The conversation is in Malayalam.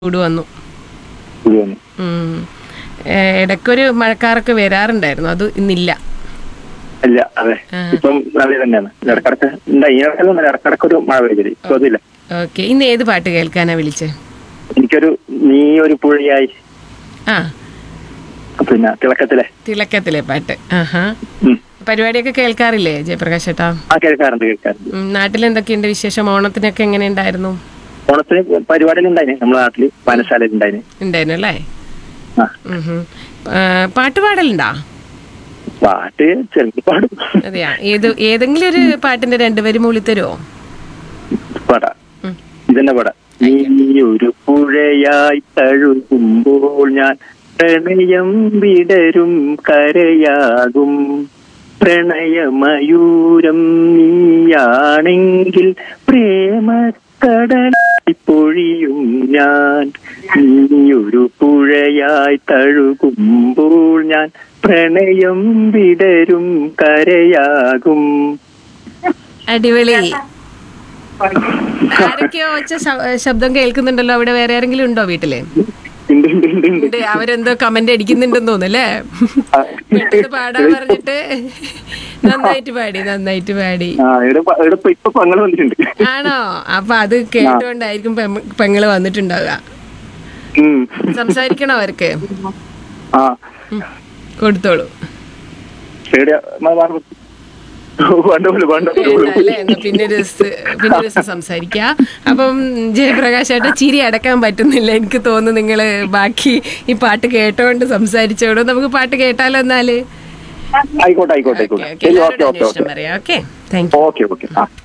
ചൂട് വന്നു ഇത് വന്നു ഉം. ഏ, ഇടയ്ക്കൊരു മഴക്കാറൊക്കെ വരാറുണ്ടായിരുന്നു അത് ഇന്നില്ല ഇല്ല അതെ ആ. ഇപ്പം നല്ല തന്നെയാണ് ഇടക്കിടക്ക് ഉണ്ടായി ഈ ഇടക്കല്ല ഇടക്കിടക്ക് ഒരു മഴ പെയ്തില്ല ഇപ്പൊ അതില്ല ഓക്കെ ഇന്ന് ഏത് പാട്ട് കേൾക്കാനാ വിളിച്ചേ എനിക്കൊരു നീ ഒരു പുഴയായി ആ പിന്നെ തിളക്കത്തിലെ തിളക്കത്തിലെ പാട്ട് ആഹാ ഉം. പരിപാടിയൊക്കെ കേൾക്കാറില്ലേ ജയപ്രകാശ് ചേട്ടാ ആ കേൾക്കാറുണ്ട് കേൾക്കാറുണ്ട് ഉം, നാട്ടിൽ എന്തൊക്കെയുണ്ട് വിശേഷം ഓണത്തിനൊക്കെ എങ്ങനെ ഉണ്ടായിരുന്നു ഓണത്തിന് പരിപാടിയിൽ ഉണ്ടായിന് നമ്മുടെ നാട്ടില് പാനശാലയിൽ ഉണ്ടായിന് ഉണ്ടായിരുന്നു അല്ലേ ആ ഉം ഹും. ആ, പാട്ട് പാടലുണ്ടാ പാട്ട് ചെറുത് പാടും അതെയാ ഏത് ഏതെങ്കിലും ഒരു പാട്ടിന്റെ രണ്ടുപേരും മൂളി തരുമോ പാടാ ഇതന്നെ പാടാ നീ ഒരു പുഴയായി തഴുകുമ്പോൾ ഞാൻ പ്രണയം വിടരും കരയാകും പ്രണയമയൂരം നീയാണെങ്കിൽ പ്രേമക്കടലായി പൊഴിയും ഞാൻ നീ ഒരു പുഴയായി തഴുകുമ്പോൾ ഞാൻ പ്രണയം വിടരും കരയാകും അടിപൊളി ആരൊക്കെയോ ഒച്ച ശ- ശബ്ദം കേൾക്കുന്നുണ്ടല്ലോ അവിടെ വേറെ ആരെങ്കിലും ഉണ്ടോ വീട്ടില് ഉണ്ട് ഉണ്ട് ഉണ്ട് ഉണ്ട് ഉണ്ട് അവരെന്തോ കമന്റ് അടിക്കുന്നുണ്ടെന്ന് തോന്നുന്നല്ലേ പെട്ടെന്ന് പാടാൻ പറഞ്ഞിട്ട് നന്നായിട്ട് പാടി നന്നായിട്ട് പാടി ആ ഇവിടെ പ- ഇവിടെ ഇപ്പൊ- ഇപ്പൊ പങ്ങൾ വന്നിട്ടുണ്ട് ആണോ അപ്പൊ അത് കേട്ടുകൊണ്ടായിരിക്കും പെമ്മ- പെങ്ങള് വന്നിട്ടുണ്ടാവുക ഉം. സംസാരിക്കണോ അവർക്ക് ആ ഉം. കൊടുത്തോളൂ എവിടെയാ മ- മ- വേണ്ടപോലെ വേണ്ടപോലെ വേണ്ട അല്ലേ എന്നാ പിന്നെ ഒരു ദിവസം പിന്നെ ഒരു ദിവസം സംസാരിക്കാം അപ്പം ജയപ്രകാശ് ഏട്ടാ ചിരി അടക്കാൻ പറ്റുന്നില്ല എനിക്ക് തോന്നുന്നു നിങ്ങള് ബാക്കി ഈ പാട്ട് കേട്ടോണ്ട് സംസാരിച്ചോളൂ നമുക്ക് പാട്ട് കേട്ടാലോ എന്നാല് ആയിക്കോട്ടെ ആയിക്കോട്ടെ ഓക്കെ ആയിക്കോട്ടെ ഓക്കെ ശരി എല്ലാവരോടും ഓക്കെ ഓക്കെ അന്വേഷണം ഓക്കെ പറയാം okay thank you okay okay ആ